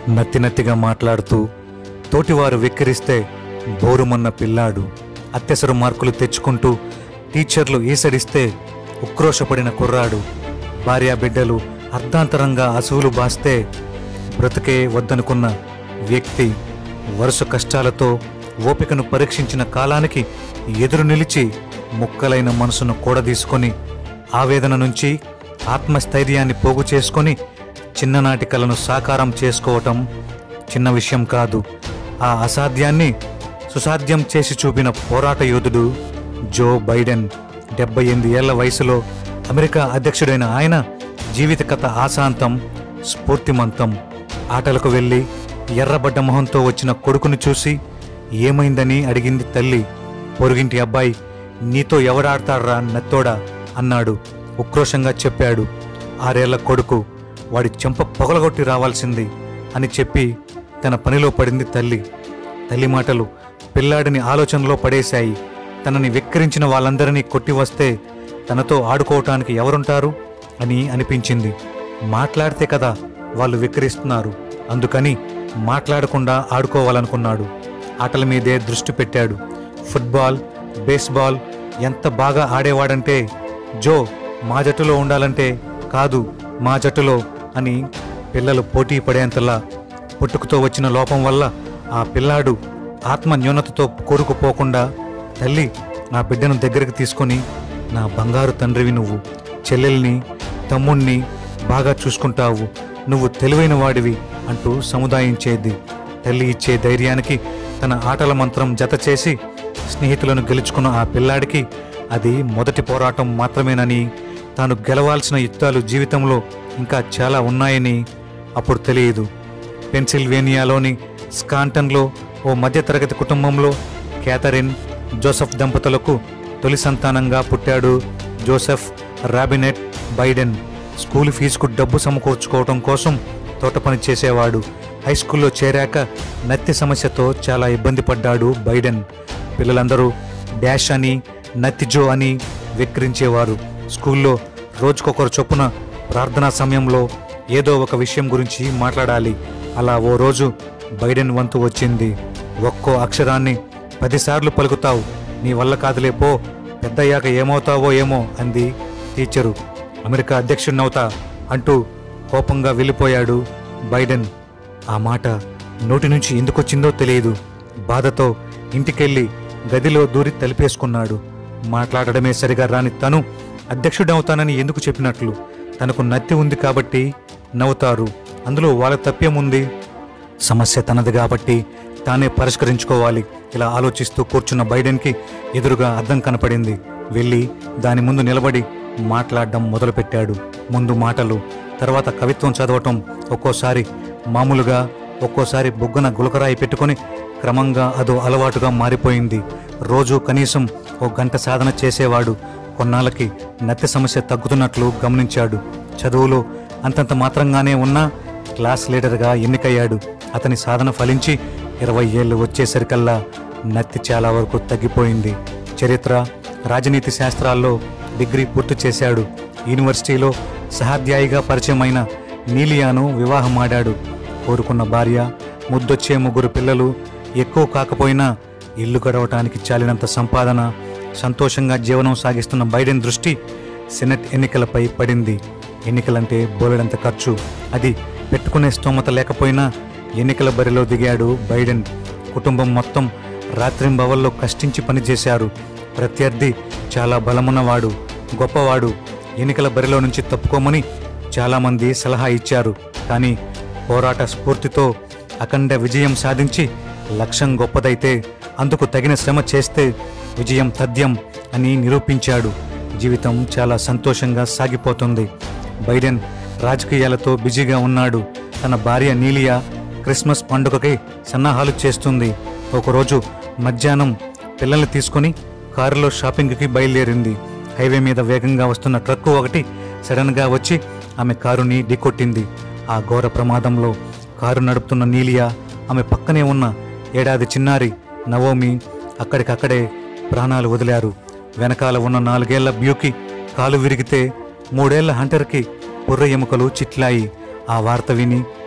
నత్తి నత్తిగా మాట్లాడుతూ తోటివారు వెక్కిరిస్తే బోరుమన్న పిల్లాడు అత్యవసర మార్కులు తెచ్చుకుంటూ టీచర్లు ఈసడిస్తే ఉక్రోషపడిన కుర్రాడు భార్యా బిడ్డలు అర్ధాంతరంగా అసువులు బాస్తే బ్రతుకే వద్దనుకున్న వ్యక్తి వరుస కష్టాలతో ఓపికను పరీక్షించిన కాలానికి ఎదురు నిలిచి ముక్కలైన మనసును కూడదీసుకొని ఆవేదన నుంచి ఆత్మస్థైర్యాన్ని పోగు చేసుకొని చిన్ననాటి కలను సాకారం చేసుకోవటం చిన్న విషయం కాదు ఆ అసాధ్యాన్ని సుసాధ్యం చేసి చూపిన పోరాట యోధుడు జో బైడెన్ డెబ్బై ఎనిమిది ఏళ్ల వయసులో అమెరికా అధ్యక్షుడైన ఆయన జీవిత కథ ఆశాంతం స్ఫూర్తిమంతం ఆటలకు వెళ్ళి ఎర్రబడ్డ మొహంతో వచ్చిన కొడుకును చూసి ఏమైందని అడిగింది తల్లి పొరుగింటి అబ్బాయి నీతో ఎవడాడతాడ్రా నత్తోడా అన్నాడు ఉక్రోషంగా చెప్పాడు ఆరేళ్ల కొడుకు వాడి చెంప పొగలగొట్టి రావాల్సింది అని చెప్పి తన పనిలో పడింది తల్లి తల్లి మాటలు పిల్లాడిని ఆలోచనలో పడేశాయి తనని వెక్కిరించిన వాళ్ళందరినీ కొట్టి వస్తే తనతో ఆడుకోవటానికి ఎవరుంటారు అని అనిపించింది మాట్లాడితే కదా వాళ్ళు వెక్కిరిస్తున్నారు అందుకని మాట్లాడకుండా ఆడుకోవాలనుకున్నాడు ఆటల మీదే దృష్టి పెట్టాడు ఫుట్బాల్ బేస్బాల్ ఎంత బాగా ఆడేవాడంటే జో మా జట్టులో ఉండాలంటే కాదు మా జట్టులో అని పిల్లలు పోటీ పడేంతలా పుట్టుకతో వచ్చిన లోపం వల్ల ఆ పిల్లాడు ఆత్మ న్యూనతతో కోరుకుపోకుండా తల్లి నా బిడ్డను దగ్గరికి తీసుకొని నా బంగారు తండ్రివి నువ్వు చెల్లెల్ని తమ్ముణ్ణి బాగా చూసుకుంటావు నువ్వు తెలివైన వాడివి అంటూ సముదాయించేది తల్లి ఇచ్చే ధైర్యానికి తన ఆటల మంత్రం జత చేసి స్నేహితులను గెలుచుకున్న ఆ పిల్లాడికి అది మొదటి పోరాటం మాత్రమేనని తాను గెలవాల్సిన యుద్ధాలు జీవితంలో ఇంకా చాలా ఉన్నాయని అప్పుడు తెలియదు పెన్సిల్వేనియాలోని స్కాంటన్లో ఓ మధ్యతరగతి కుటుంబంలో క్యాథరిన్ జోసెఫ్ దంపతులకు తొలి సంతానంగా పుట్టాడు జోసెఫ్ రాబినెట్ బైడెన్ స్కూల్ ఫీజుకు డబ్బు సమకూర్చుకోవడం కోసం తోట పని చేసేవాడు హై స్కూల్లో చేరాక నత్తి సమస్యతో చాలా ఇబ్బంది పడ్డాడు బైడెన్ పిల్లలందరూ డాష్ అని నత్తిజో అని వెక్కిరించేవారు స్కూల్లో రోజుకొకరు చొప్పున ప్రార్థనా సమయంలో ఏదో ఒక విషయం గురించి మాట్లాడాలి అలా ఓ రోజు బైడెన్ వంతు వచ్చింది ఒక్కో అక్షరాన్ని పదిసార్లు పలుకుతావు నీ వల్ల కాదులే పో పెద్దయ్యాక ఏమవుతావో ఏమో అంది టీచరు అమెరికా అధ్యక్షుడినవుతా అంటూ కోపంగా వెళ్ళిపోయాడు బైడెన్ ఆ మాట నోటి నుంచి ఎందుకొచ్చిందో తెలియదు బాధతో ఇంటికెళ్ళి గదిలో దూరి తలిపేసుకున్నాడు మాట్లాడడమే సరిగా రాని తను అధ్యక్షుడవుతానని ఎందుకు చెప్పినట్లు తనకు నత్తి ఉంది కాబట్టి నవ్వుతారు అందులో వాళ్ళ తప్పేముంది సమస్య తనది కాబట్టి తానే పరిష్కరించుకోవాలి ఇలా ఆలోచిస్తూ కూర్చున్న బైడెన్కి ఎదురుగా అద్దం కనపడింది వెళ్ళి దాని ముందు నిలబడి మాట్లాడడం మొదలుపెట్టాడు ముందు మాటలు తర్వాత కవిత్వం చదవటం ఒక్కోసారి మామూలుగా ఒక్కోసారి బొగ్గన గులకరాయి పెట్టుకొని క్రమంగా అదో అలవాటుగా మారిపోయింది రోజు కనీసం ఓ గంట సాధన చేసేవాడు కొన్నాళ్ళకి నత్తి సమస్య తగ్గుతున్నట్లు గమనించాడు చదువులో అంతంత మాత్రంగానే ఉన్నా క్లాస్ లీడర్గా ఎన్నికయ్యాడు అతని సాధన ఫలించి ఇరవై ఏళ్ళు వచ్చేసరికల్లా నత్తి చాలా వరకు తగ్గిపోయింది చరిత్ర రాజనీతి శాస్త్రాల్లో డిగ్రీ పూర్తి చేశాడు యూనివర్సిటీలో సహాధ్యాయిగా పరిచయమైన నీలియాను వివాహమాడాడు కోరుకున్న భార్య ముద్దొచ్చే ముగ్గురు పిల్లలు ఎక్కువ కాకపోయినా ఇల్లు గడవటానికి చాలినంత సంపాదన సంతోషంగా జీవనం సాగిస్తున్న బైడెన్ దృష్టి సెనెట్ ఎన్నికలపై పడింది ఎన్నికలంటే బోలెడంత ఖర్చు అది పెట్టుకునే స్తోమత లేకపోయినా ఎన్నికల బరిలో దిగాడు బైడెన్ కుటుంబం మొత్తం రాత్రింబవల్లో కష్టించి పనిచేశారు ప్రత్యర్థి చాలా బలమున్నవాడు గొప్పవాడు ఎన్నికల బరిలో నుంచి తప్పుకోమని చాలామంది సలహా ఇచ్చారు కానీ పోరాట స్ఫూర్తితో అఖండ విజయం సాధించి లక్ష్యం గొప్పదైతే అందుకు తగిన శ్రమ చేస్తే విజయం తథ్యం అని నిరూపించాడు జీవితం చాలా సంతోషంగా సాగిపోతుంది బైడెన్ రాజకీయాలతో బిజీగా ఉన్నాడు తన భార్య నీలియా క్రిస్మస్ పండుగకి సన్నాహాలు చేస్తుంది ఒకరోజు మధ్యాహ్నం పిల్లల్ని తీసుకొని కారులో షాపింగ్కి బయలుదేరింది హైవే మీద వేగంగా వస్తున్న ట్రక్కు ఒకటి సడన్గా వచ్చి ఆమె కారుని ఢీకొట్టింది ఆ ఘోర ప్రమాదంలో కారు నడుపుతున్న నీలియా ఆమె పక్కనే ఉన్న ఏడాది చిన్నారి నవోమి అక్కడికక్కడే ప్రాణాలు వదిలారు వెనకాల ఉన్న నాలుగేళ్ల బ్యూకి కాలు విరిగితే మూడేళ్ల హంటర్కి పుర్ర ఎముకలు చిట్లాయి ఆ వార్త విని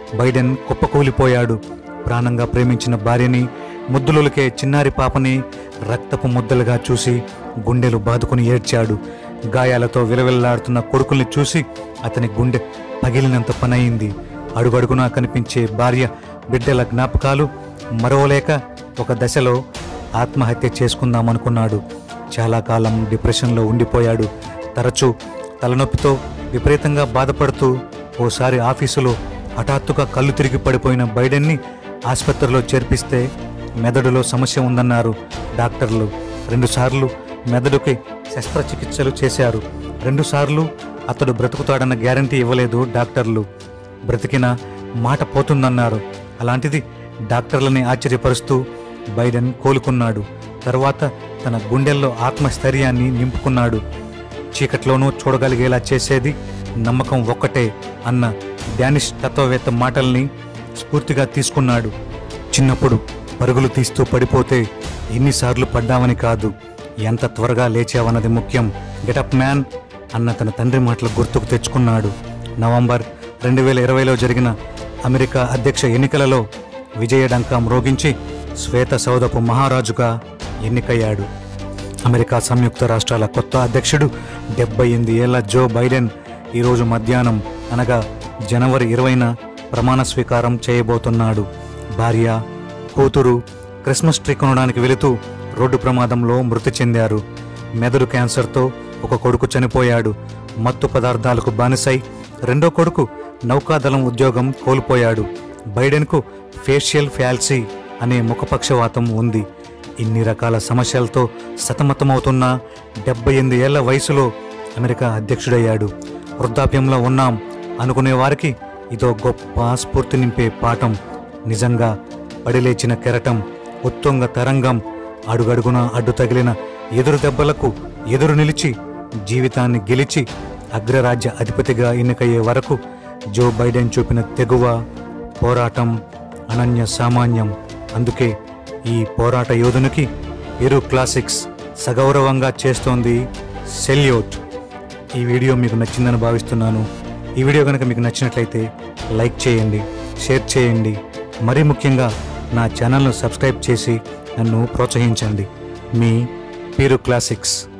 బైడెన్ కుప్పకూలిపోయాడు ప్రాణంగా ప్రేమించిన భార్యని ముద్దులులకే చిన్నారి పాపని రక్తపు ముద్దలుగా చూసి గుండెలు బాదుకుని ఏడ్చాడు గాయాలతో విలవిల్లాడుతున్న కొడుకుల్ని చూసి అతని గుండె పగిలినంత పనయింది అడుగడుగునా కనిపించే భార్య బిడ్డల జ్ఞాపకాలు మరోలేక ఒక దశలో ఆత్మహత్య చేసుకుందామనుకున్నాడు చాలా కాలం డిప్రెషన్లో ఉండిపోయాడు తరచూ తలనొప్పితో విపరీతంగా బాధపడుతూ ఓసారి ఆఫీసులో హఠాత్తుగా కళ్ళు తిరిగి పడిపోయిన బైడెన్ని ఆసుపత్రిలో చేర్పిస్తే మెదడులో సమస్య ఉందన్నారు డాక్టర్లు రెండుసార్లు మెదడుకి శస్త్రచికిత్సలు చేశారు రెండుసార్లు అతడు బ్రతుకుతాడన్న గ్యారంటీ ఇవ్వలేదు డాక్టర్లు బ్రతికిన మాట పోతుందన్నారు అలాంటిది డాక్టర్లని ఆశ్చర్యపరుస్తూ బైడెన్ కోలుకున్నాడు తర్వాత తన గుండెల్లో ఆత్మస్థైర్యాన్ని నింపుకున్నాడు చీకట్లోనూ చూడగలిగేలా చేసేది నమ్మకం ఒక్కటే అన్న డానిష్ తత్వవేత్త మాటల్ని స్ఫూర్తిగా తీసుకున్నాడు చిన్నప్పుడు పరుగులు తీస్తూ పడిపోతే ఎన్నిసార్లు పడ్డావని కాదు ఎంత త్వరగా లేచావన్నది ముఖ్యం గెటప్ మ్యాన్ అన్న తన తండ్రి మాటలు గుర్తుకు తెచ్చుకున్నాడు నవంబర్ రెండు వేల ఇరవైలో జరిగిన అమెరికా అధ్యక్ష ఎన్నికలలో విజయడంకా మ్రోగించి శ్వేత సౌదపు మహారాజుగా ఎన్నికయ్యాడు అమెరికా సంయుక్త రాష్ట్రాల కొత్త అధ్యక్షుడు డెబ్బై ఎనిమిది ఏళ్ల జో బైడెన్ ఈరోజు మధ్యాహ్నం అనగా జనవరి ఇరవైన ప్రమాణ స్వీకారం చేయబోతున్నాడు భార్య కూతురు క్రిస్మస్ ట్రీ కొనడానికి వెళుతూ రోడ్డు ప్రమాదంలో మృతి చెందారు మెదడు క్యాన్సర్తో ఒక కొడుకు చనిపోయాడు మత్తు పదార్థాలకు బానిసై రెండో కొడుకు నౌకాదళం ఉద్యోగం కోల్పోయాడు బైడెన్కు ఫేషియల్ ఫ్యాల్సీ అనే ముఖపక్షవాతం ఉంది ఇన్ని రకాల సమస్యలతో సతమతమవుతున్న డెబ్బై ఎనిమిది ఏళ్ల వయసులో అమెరికా అధ్యక్షుడయ్యాడు వృద్ధాప్యంలో ఉన్నాం అనుకునే వారికి ఇదో గొప్ప స్ఫూర్తి నింపే పాఠం నిజంగా పడిలేచిన కెరటం ఉత్తుంగ తరంగం అడుగడుగున అడ్డు తగిలిన ఎదురు దెబ్బలకు ఎదురు నిలిచి జీవితాన్ని గెలిచి అగ్రరాజ్య అధిపతిగా ఎన్నికయ్యే వరకు జో బైడెన్ చూపిన తెగువ పోరాటం అనన్య సామాన్యం అందుకే ఈ పోరాట యోధునికి ఇరు క్లాసిక్స్ సగౌరవంగా చేస్తోంది సెల్యూట్ ఈ వీడియో మీకు నచ్చిందని భావిస్తున్నాను ఈ వీడియో కనుక మీకు నచ్చినట్లయితే లైక్ చేయండి షేర్ చేయండి మరీ ముఖ్యంగా నా ఛానల్ను సబ్స్క్రైబ్ చేసి నన్ను ప్రోత్సహించండి మీ పీరు క్లాసిక్స్